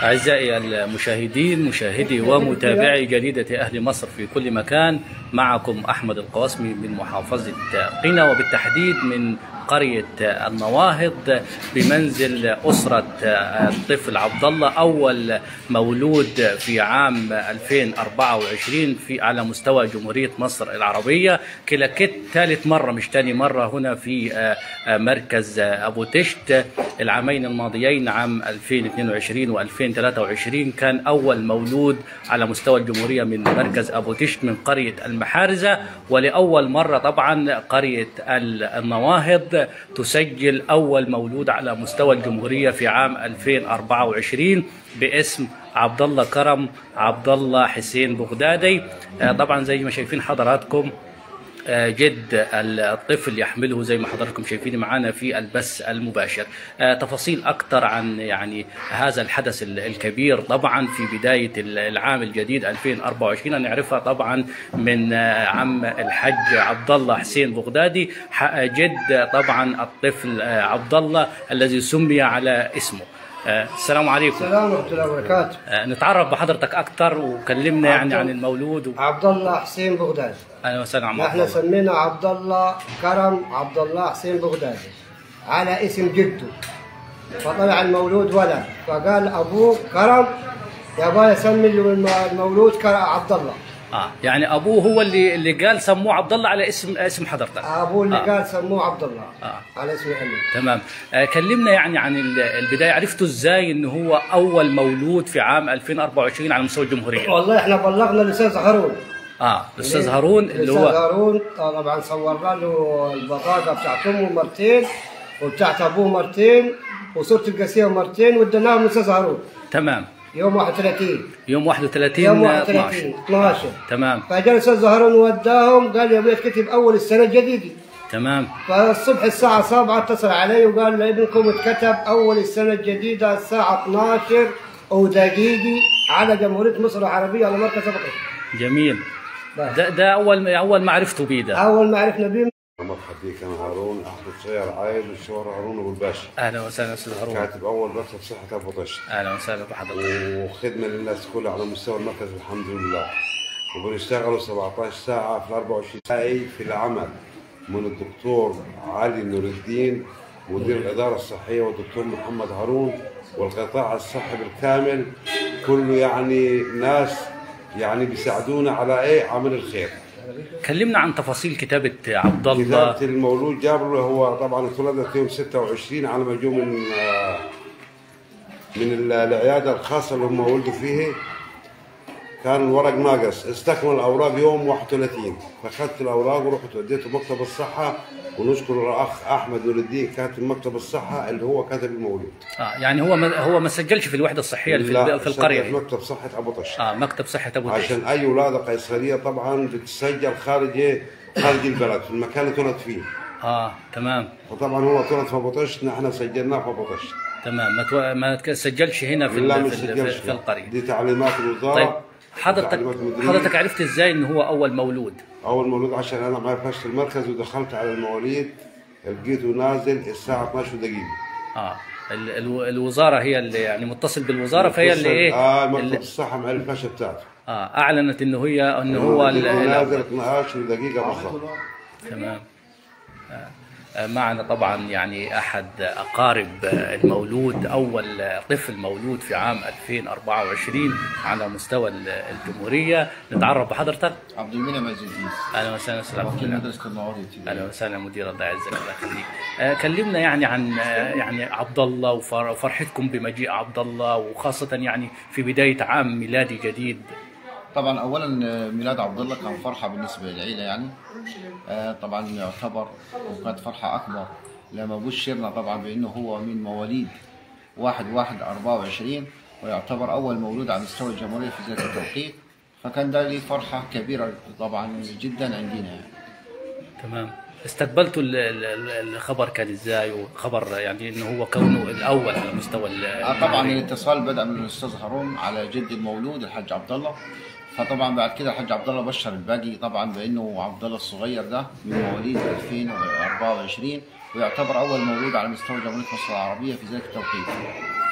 أعزائي المشاهدين مشاهدي ومتابعي جريدة أهل مصر في كل مكان معكم أحمد القواسمي من محافظة قنا وبالتحديد من قرية النواهض بمنزل أسرة الطفل عبد الله أول مولود في عام 2024 في على مستوى جمهورية مصر العربية كلاكيت ثالث مرة مش تاني مرة هنا في مركز أبو تشت العامين الماضيين عام 2022 و2023 كان أول مولود على مستوى الجمهورية من مركز أبو تشت من قرية المحارزة ولأول مرة طبعا قرية النواهض تسجل أول مولود على مستوى الجمهورية في عام 2024 باسم عبد الله كرم عبد الله حسين بغدادي طبعا زي ما شايفين حضراتكم جد الطفل يحمله زي ما حضراتكم شايفين معنا في البث المباشر تفاصيل أكثر عن يعني هذا الحدث الكبير طبعا في بداية العام الجديد 2024 نعرفها طبعا من عم الحج عبد الله حسين بغدادي جد طبعا الطفل عبد الله الذي سمي على اسمه السلام عليكم السلام ورحمة الله وبركاته نتعرف بحضرتك أكثر وكلمنا يعني عن المولود و... عبد الله حسين بغدادي أهلا وسهلا عم عبد احنا الله سمينا عبد الله كرم عبد الله حسين بغدادي على اسم جده فطلع المولود ولد فقال ابوه كرم يبغى يسمي الم- المولود كرم عبد الله اه يعني ابوه هو اللي اللي قال سموه عبد الله على اسم اسم حضرتك ابوه اللي آه. قال سموه عبد الله آه. على اسم امي تمام آه كلمنا يعني عن ال- البدايه عرفتوا ازاي انه هو اول مولود في عام 2024 على مستوى الجمهوريه والله احنا بلغنا الاستاذ هارون اه الاستاذ هارون اللي الاستاذ هو هارون طبعا صورنا له البطاقه بتاعت امه مرتين وبتاعت ابوه مرتين وصوره القسيه مرتين واديناها للاستاذ هارون تمام يوم 31 يوم 31 يوم 12 31 12 تمام فجاء الاستاذ هارون وداهم قال يا ابوي كتب اول السنه الجديده تمام فالصبح الساعه 7 اتصل علي وقال لابنكم اتكتب اول السنه الجديده الساعه 12 ودقيقه على جمهوريه مصر العربيه على مركز ابو قير. جميل بس. ده, ده اول اول ما عرفتوا بيه ده اول ما عرفنا بيه مرحبا بك انا هارون احمد صغير عايد والشهر هارون ابو الباشا اهلا وسهلا استاذ هارون كاتب اول مكتب صحه ابو طشت اهلا وسهلا بحضرتك وخدمه للناس كلها على مستوى المركز الحمد لله وبنشتغلوا 17 ساعه في ال 24 ساعه في العمل من الدكتور علي نور الدين مدير الاداره الصحيه والدكتور محمد هارون والقطاع الصحي بالكامل كله يعني ناس يعني بيساعدونا على ايه عمل الخير كلمنا عن تفاصيل كتابه عبد الله كتابة المولود جابر هو طبعا اتولدت يوم 26 على ما جو من آه، من ال- العياده الخاصه اللي هم ولدوا فيه كان الورق ناقص استكمل الاوراق يوم 31 فاخذت الاوراق ورحت وديته مكتب الصحه ونشكر الاخ احمد نور الدين كاتب مكتب الصحه اللي هو كاتب المولود آه يعني هو ما هو ما سجلش في الوحده الصحيه اللي في, لا، الب- في القريه سجل دي. مكتب صحه ابو طش اه مكتب صحه ابو تيش عشان اي ولاده قيصريه طبعا بتسجل خارج إيه؟ خارج البلد في المكان اللي اتولد فيه اه تمام وطبعا هو اتولد في ابو طش نحن سجلناه في ابو طش تمام ما, تو... ما تك- سجلش هنا في لا ال... ما في, ال... سجلش في, في القريه دي تعليمات الوزاره طيب حضرتك تعليمات المديرية. حضرتك عرفت ازاي انه هو اول مولود اول مولود عشان انا معي فشل المركز ودخلت على المواليد لقيته نازل الساعه 12 دقيقه اه ال... ال... الوزاره هي اللي يعني متصل بالوزاره فهي اللي ايه اه مكتب اللي... الصحه مع الفشل بتاعته اه اعلنت انه هي انه هو ال... لقيته نازل الأول. 12 دقيقه بالضبط تمام آه، آه، معنا طبعا يعني احد اقارب آه، المولود اول آه، طفل مولود في عام 2024 على مستوى ال- الجمهوريه نتعرف بحضرتك عبد المنعم عز الدين اهلا وسهلا استاذ عبد وكيل الله مدرسة المعارض اهلا وسهلا مدير الله يعزك الله يخليك آه، كلمنا يعني عن آه، يعني عبد الله وفر- وفرحتكم بمجيء عبد الله وخاصه يعني في بدايه عام ميلادي جديد طبعا اولا آه، ميلاد عبد الله كان فرحه بالنسبه للعيله يعني آه، طبعا يعتبر وكانت فرحه اكبر لما بشرنا طبعا بانه هو من مواليد 1 1 24 ويعتبر اول مولود على مستوى الجمهوريه في ذات التوقيت فكان ده لي فرحه كبيره طبعا جدا عندنا يعني. تمام استقبلتوا ال- ال- ال- الخبر كان ازاي وخبر يعني انه هو كونه الاول على مستوى ال- آه، طبعا الاتصال بدا من الاستاذ هارون على جد المولود الحاج عبد الله فطبعا بعد كده الحاج عبد الله بشر الباقي طبعا بانه عبد الله الصغير ده من مواليد 2024 ويعتبر اول مولود على مستوى جمهوريه مصر العربيه في ذلك التوقيت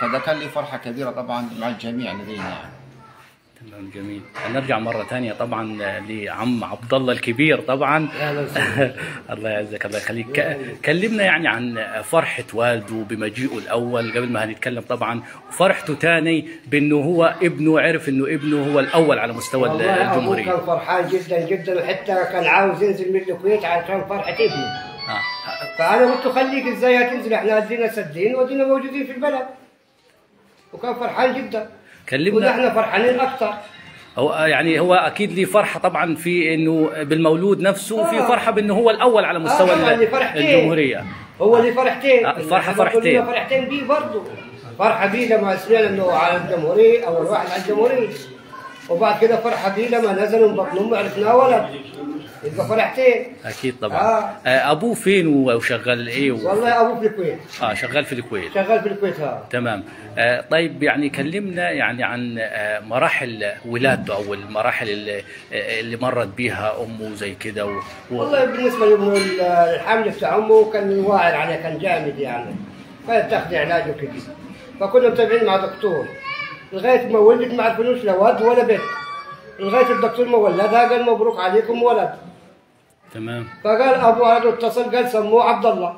فده كان لي فرحه كبيره طبعا مع الجميع لدينا يعني. تمام جميل نرجع مرة ثانية طبعا لعم عبد الله الكبير طبعا أهلا وسهلا. الله يعزك الله يخليك ك- كلمنا يعني عن فرحة والده بمجيئه الأول قبل ما هنتكلم طبعا وفرحته ثاني بأنه هو ابنه عرف أنه ابنه هو الأول على مستوى والله أبوه الجمهورية كان فرحان جدا جدا وحتى كان عاوز ينزل من الكويت عشان فرحة ابنه آه. فأنا قلت له خليك إزاي هتنزل إحنا أدينا سدين ودينا موجودين في البلد وكان فرحان جدا كلمنا ونحن فرحانين أكثر هو يعني هو اكيد ليه فرحه طبعا في انه بالمولود نفسه وفي آه. فرحه بانه هو الاول على مستوى طبعاً ليه فرحتين. الجمهوريه هو اللي فرحتين آه، الفرحة إحنا فرحتين. كلنا فرحتين بيه برضه فرحة بيه لما سمعنا انه على الجمهورية اول واحد على الجمهورية وبعد كده فرحة بيه لما نزل من بطن امه عرفناه ولد يبقى فرحتين اكيد طبعا آه. آه. ابوه فين وشغال ايه و... والله ابوه في الكويت اه شغال في الكويت شغال في الكويت ها تمام آه طيب يعني كلمنا يعني عن آه مراحل ولادته او المراحل اللي, آه، اللي مرت بيها امه زي كده و... و... والله بالنسبة لأمه الحمل بتاع امه كان واعر عليه كان جامد يعني كانت تاخذ علاج وكده فكنا متابعين مع دكتور لغاية ما ولدت ما عرفنوش لا ولد ولا بنت لغاية الدكتور ما ولدها قال مبروك عليكم ولد تمام فقال ابو هذا اتصل قال سموه عبد الله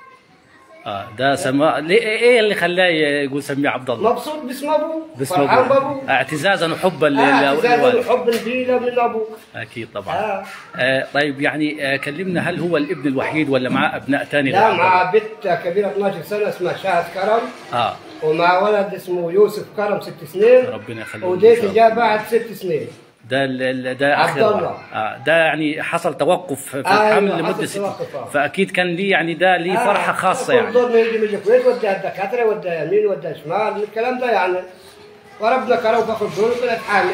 اه ده سما ليه ايه اللي خلاه يقول سميه عبد الله مبسوط باسم ابوه باسم فرحان أبوه. بابوه اعتزازا وحبا لل- آه اعتزاز للوالد الحب البيلة من ابوك اكيد طبعا آه. آه طيب يعني آه كلمنا هل هو الابن الوحيد ولا معاه ابناء ثاني لا مع بنت كبيرة 12 سنة اسمها شاهد كرم اه ومع ولد اسمه يوسف كرم ست سنين ربنا يخليهم إن وديت شاء الله. جاء بعد ست سنين ده ال- ال- ده عبد اخر الله. واحد. آه ده يعني حصل توقف في أيوة، الحمل حصل لمده ست توقف، آه. فاكيد كان ليه يعني ده ليه فرحه خاصه يعني دور ما يجي من الكويت ودى الدكاترة ودى يمين ودى شمال الكلام ده يعني وربنا كرم فاخذ دور وطلعت حامل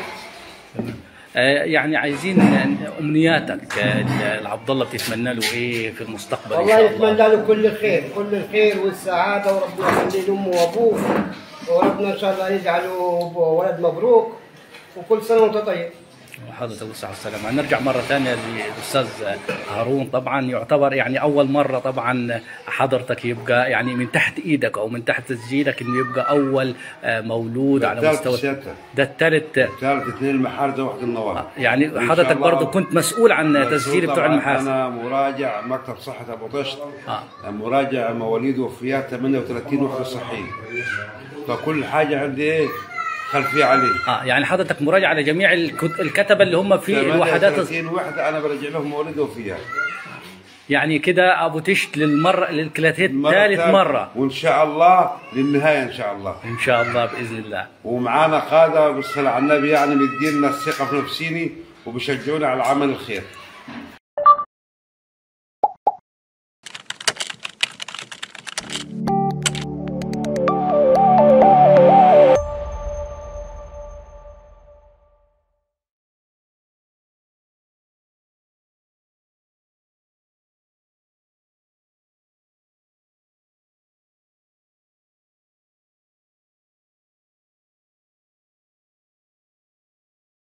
آه يعني عايزين امنياتك آه لعبد الله بتتمنى له ايه في المستقبل ان والله شاء يتمنى الله له كل الخير كل الخير والسعادة وربنا يخلي له أمه وأبوه وربنا إن شاء الله يجعله ولد مبروك وكل سنة وأنت طيب وحضرتك بالصحة والسلامة نرجع مرة ثانية للأستاذ هارون طبعا يعتبر يعني أول مرة طبعا حضرتك يبقى يعني من تحت إيدك أو من تحت تسجيلك إنه يبقى أول آه، مولود على الثالث مستوى الستة. ده الثالث ثالث اثنين المحارة واحد النواه يعني إن شاء حضرتك الله برضه كنت مسؤول عن مسؤول تسجيل بتوع طبعاً المحاسن انا مراجع مكتب صحه ابو طشت آه. مراجع مواليد وفيات 38 وحده صحيه فكل حاجه عندي ايه خلفيه عليه اه يعني حضرتك مراجعة على جميع الكت- الكتبة اللي هم في الوحدات 38 وحده انا برجع لهم مواليد وفيات يعني كده أبو تشت للمرة للكلاتيت المرة ثالث الثالثة. مرة وان شاء الله للنهايه ان شاء الله إن شاء الله بإذن الله ومعانا قاده بالصلاه على النبي يعني مدينا الثقه في نفسيني وبيشجعونا على عمل الخير